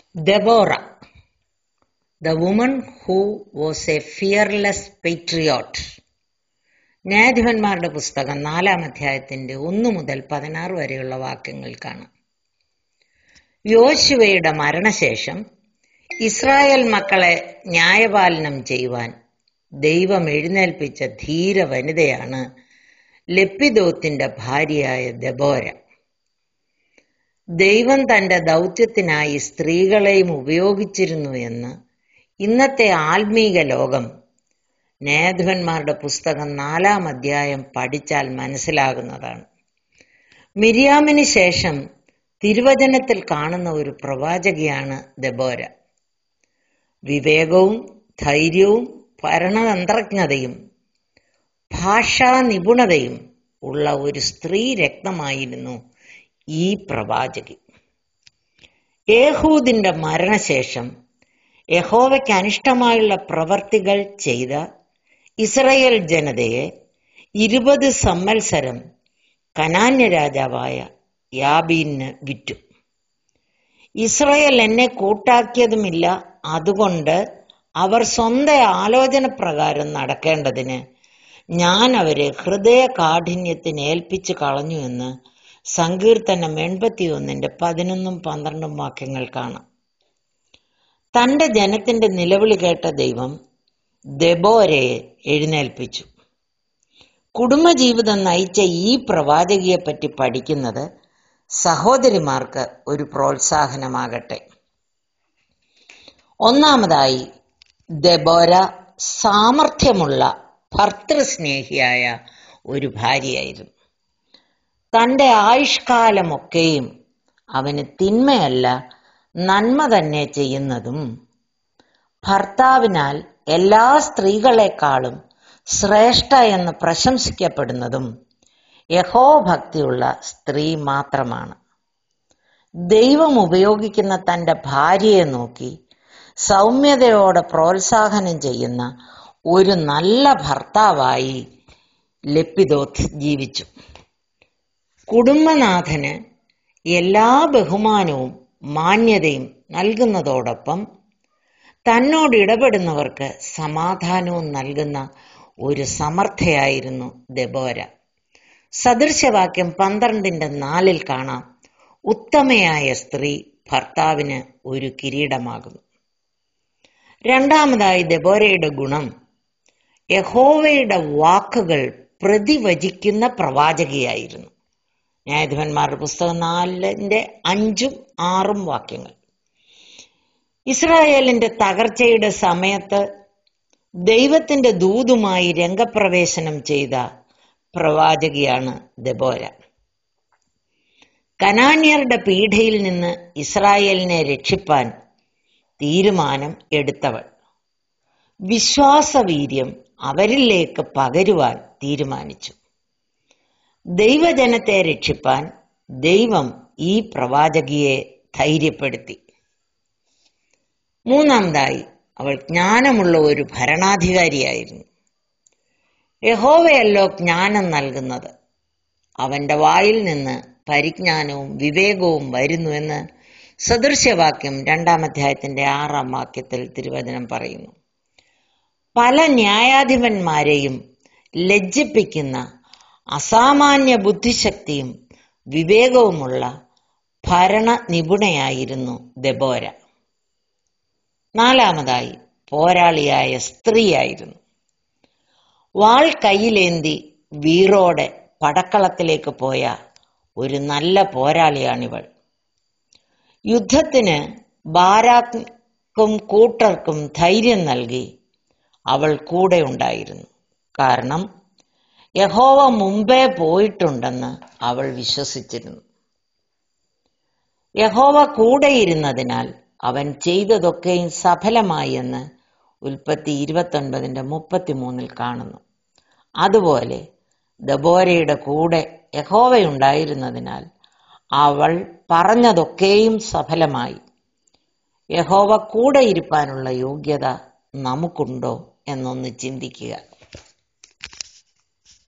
Deborah, the woman who was a fearless patriot. ന്യായാധിപന്മാരുടെ പുസ്തകം നാലാം അധ്യായത്തിന്റെ ഒന്നു മുതൽ പതിനാറ് വരെയുള്ള വാക്യങ്ങൾ കാണാം യോശുവയുടെ മരണശേഷം ഇസ്രായേൽ മക്കളെ ന്യായപാലനം ചെയ്യുവാൻ ദൈവം എഴുന്നേൽപ്പിച്ച ധീര വനിതയാണ് ലപ്പിദോത്തിന്റെ ഭാര്യയായ ദബോര ദൈവം തന്റെ ദൗത്യത്തിനായി സ്ത്രീകളെയും ഉപയോഗിച്ചിരുന്നു എന്ന് ഇന്നത്തെ ആത്മീക ലോകം ന്യായാധിപന്മാരുടെ പുസ്തകം നാലാം അധ്യായം പഠിച്ചാൽ മനസ്സിലാകുന്നതാണ് മിരിയാമിന് ശേഷം തിരുവചനത്തിൽ കാണുന്ന ഒരു പ്രവാചകിയാണ് ദബോര വിവേകവും ധൈര്യവും ഭരണതന്ത്രജ്ഞതയും ഭാഷാ നിപുണതയും ഉള്ള ഒരു സ്ത്രീ രക്തമായിരുന്നു ഈ പ്രവാചകി ഏഹൂദിന്റെ മരണശേഷം യഹോവയ്ക്ക് അനിഷ്ടമായുള്ള പ്രവർത്തികൾ ചെയ്ത ഇസ്രയേൽ ജനതയെ ഇരുപത് സംവത്സരം കനാന്യ രാജാവായ യാബീന് വിറ്റു ഇസ്രയേൽ എന്നെ കൂട്ടാക്കിയതുമില്ല അതുകൊണ്ട് അവർ സ്വന്തം ആലോചന പ്രകാരം നടക്കേണ്ടതിന് ഞാൻ അവരെ ഹൃദയ കാഠിന്യത്തിന് ഏൽപ്പിച്ചു കളഞ്ഞു എന്ന് സങ്കീർത്തനം എൺപത്തിയൊന്നിന്റെ പതിനൊന്നും പന്ത്രണ്ടും വാക്യങ്ങൾ കാണാം തന്റെ ജനത്തിന്റെ നിലവിളി കേട്ട ദൈവം ദബോരയെ എഴുന്നേൽപ്പിച്ചു കുടുംബജീവിതം നയിച്ച ഈ പ്രവാചകിയെപ്പറ്റി പഠിക്കുന്നത് സഹോദരിമാർക്ക് ഒരു പ്രോത്സാഹനമാകട്ടെ ഒന്നാമതായി ദബോര സാമർഥ്യമുള്ള ഭർത്തൃസ്നേഹിയായ ഒരു ഭാര്യയായിരുന്നു തന്റെ ആയുഷ്കാലമൊക്കെയും അവന് തിന്മയല്ല നന്മ തന്നെ ചെയ്യുന്നതും ഭർത്താവിനാൽ എല്ലാ സ്ത്രീകളെക്കാളും ശ്രേഷ്ഠ എന്ന് പ്രശംസിക്കപ്പെടുന്നതും യഹോഭക്തിയുള്ള സ്ത്രീ മാത്രമാണ് ദൈവം ഉപയോഗിക്കുന്ന തന്റെ ഭാര്യയെ നോക്കി സൗമ്യതയോടെ പ്രോത്സാഹനം ചെയ്യുന്ന ഒരു നല്ല ഭർത്താവായി ലപ്പിദോത്ത് ജീവിച്ചു കുടുംബനാഥന് എല്ലാ ബഹുമാനവും മാന്യതയും നൽകുന്നതോടൊപ്പം തന്നോട് ഇടപെടുന്നവർക്ക് സമാധാനവും നൽകുന്ന ഒരു സമർത്ഥയായിരുന്നു ദബോര സദൃശവാക്യം പന്ത്രണ്ടിന്റെ നാലിൽ കാണാം ഉത്തമയായ സ്ത്രീ ഭർത്താവിന് ഒരു കിരീടമാകുന്നു രണ്ടാമതായി ദബോരയുടെ ഗുണം യഹോവയുടെ വാക്കുകൾ പ്രതിവചിക്കുന്ന പ്രവാചകിയായിരുന്നു ന്യായാധിപന്മാരുടെ പുസ്തകം നാലിന്റെ അഞ്ചും ആറും വാക്യങ്ങൾ ഇസ്രായേലിന്റെ തകർച്ചയുടെ സമയത്ത് ദൈവത്തിന്റെ ദൂതുമായി രംഗപ്രവേശനം ചെയ്ത പ്രവാചകിയാണ് ദബോര കനാന്യരുടെ പീഠയിൽ നിന്ന് ഇസ്രായേലിനെ രക്ഷിപ്പാൻ തീരുമാനം എടുത്തവൾ വിശ്വാസവീര്യം അവരിലേക്ക് പകരുവാൻ തീരുമാനിച്ചു ദൈവജനത്തെ രക്ഷിപ്പാൻ ദൈവം ഈ പ്രവാചകിയെ ധൈര്യപ്പെടുത്തി മൂന്നാമതായി അവൾ ജ്ഞാനമുള്ള ഒരു ഭരണാധികാരിയായിരുന്നു യഹോവയല്ലോ ജ്ഞാനം നൽകുന്നത് അവന്റെ വായിൽ നിന്ന് പരിജ്ഞാനവും വിവേകവും വരുന്നുവെന്ന് സദൃശ്യവാക്യം രണ്ടാം അധ്യായത്തിന്റെ ആറാം വാക്യത്തിൽ തിരുവചനം പറയുന്നു പല ന്യായാധിപന്മാരെയും ലജ്ജിപ്പിക്കുന്ന അസാമാന്യ ബുദ്ധിശക്തിയും വിവേകവുമുള്ള ഭരണ നിപുണയായിരുന്നു ദബോര നാലാമതായി പോരാളിയായ സ്ത്രീയായിരുന്നു വാൾ കയ്യിലേന്തി വീറോടെ പടക്കളത്തിലേക്ക് പോയ ഒരു നല്ല പോരാളിയാണിവൾ യുദ്ധത്തിന് ബാരാക്കും കൂട്ടർക്കും ധൈര്യം നൽകി അവൾ കൂടെ ഉണ്ടായിരുന്നു കാരണം യഹോവ മുമ്പേ പോയിട്ടുണ്ടെന്ന് അവൾ വിശ്വസിച്ചിരുന്നു യഹോവ കൂടെയിരുന്നതിനാൽ അവൻ ചെയ്തതൊക്കെയും സഫലമായി എന്ന് ഉൽപ്പത്തി ഇരുപത്തൊൻപതിന്റെ മുപ്പത്തിമൂന്നിൽ കാണുന്നു അതുപോലെ ദബോരയുടെ കൂടെ യഹോവയുണ്ടായിരുന്നതിനാൽ അവൾ പറഞ്ഞതൊക്കെയും സഫലമായി യഹോവ കൂടെ ഇരിപ്പാനുള്ള യോഗ്യത നമുക്കുണ്ടോ എന്നൊന്ന് ചിന്തിക്കുക